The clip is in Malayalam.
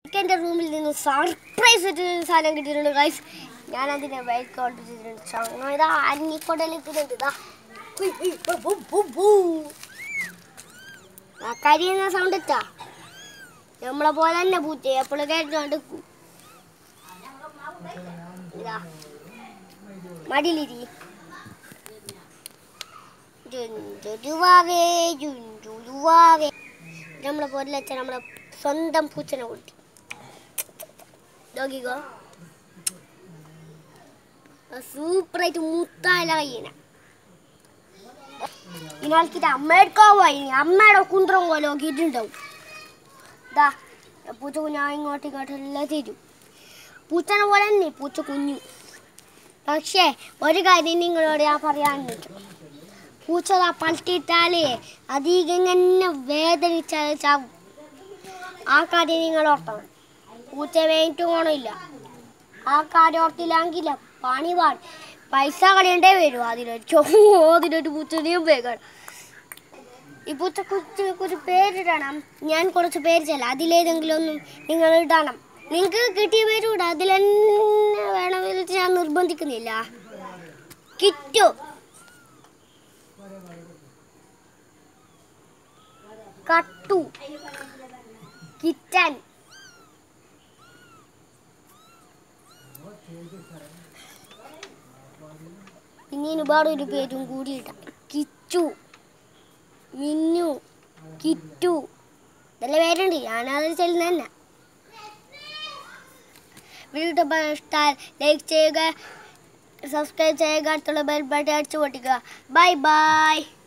എനിക്ക് എൻ്റെ റൂമിൽ നിന്ന് സർപ്രൈസ് ഒരു സാധനം കിട്ടിയിട്ടുണ്ട് ഗൈസ് ഞാൻ അതിനെ വൈറ്റ് കോട്ട് ചെയ്തിട്ടുണ്ട് ചങ്ങ ഇതാ അന്നിക്കൊടലിക്കുന്നുണ്ട് ഇതാ ഉയ് ഉയ് ബു ബു ബു ബു. ആ കരിയുന്ന സൗണ്ട് ഇട്ടാ നമ്മളെ പോലെ തന്നെ പൂച്ച എപ്പോഴും കേട്ടോണ്ട് നിക്കും. ഇതാ മടിയിലിരി ജുഞ്ചുരുവാവേ ജുഞ്ചുരുവാവേ നമ്മളെ പോലെ വെച്ചാൽ നമ്മളെ സ്വന്തം പൂച്ചനെ കുട്ടി നോക്കിക്കോ സൂപ്പറായിട്ട് മുത്താല കയ്യന ഇനാൾക്കിട്ട് അമ്മയുടെ പോയി അമ്മയുടെ കുന്ത്രം പോലെ നോക്കിയിട്ടുണ്ടാവും ഇതാ പൂച്ച കുഞ്ഞാ ഇങ്ങോട്ടും ഇങ്ങോട്ടും എല്ലാം തരും പൂച്ചനെ പോലെ തന്നെ പൂച്ച കുഞ്ഞു പക്ഷേ ഒരു കാര്യം നിങ്ങളോട് ഞാൻ പറയാനുണ്ട് പൂച്ച ദാ പൾട്ടിയിട്ടാലേ അധികം ഇങ്ങനെ വേദനിച്ചാൽ ചാവും ആ കാര്യം നിങ്ങൾ ഓർത്തണം പൂച്ച വേണ്ടിട്ട് പോകണമില്ല ആ കാര്യം ഓർത്തില്ലെങ്കിൽ പണി പാടി പൈസ കളയണ്ടേ വരും അതിനൊരു അതിനൊരു പൂച്ചനെയും വേഗം ഈ പൂച്ച കുറിച്ച് ഒരു പേരിടണം ഞാൻ കുറച്ച് പേര് ചെല്ല അതിലേതെങ്കിലും ഒന്നും നിങ്ങൾ ഇടണം നിങ്ങൾക്ക് കിട്ടിയ പേര് ഇടാം അതിലെന്നെ വേണമെന്ന് ഞാൻ നിർബന്ധിക്കുന്നില്ല കിറ്റു കട്ടു കിറ്റൻ പിന്നെ ഒരുപാട് ഒരു പേരും കൂടി ഇടാം കിച്ചു മിന്നു കിറ്റു ഇതെല്ലാം പേരുണ്ട് ഞാനത് ചെല്ലുന്ന തന്നെ വീഡിയോ ഇഷ്ടമായാൽ ലൈക്ക് ചെയ്യുക സബ്സ്ക്രൈബ് ചെയ്യുക അടുത്തുള്ള ബെൽ ബട്ടൺ അടിച്ചു പൊട്ടിക്കുക ബൈ ബൈ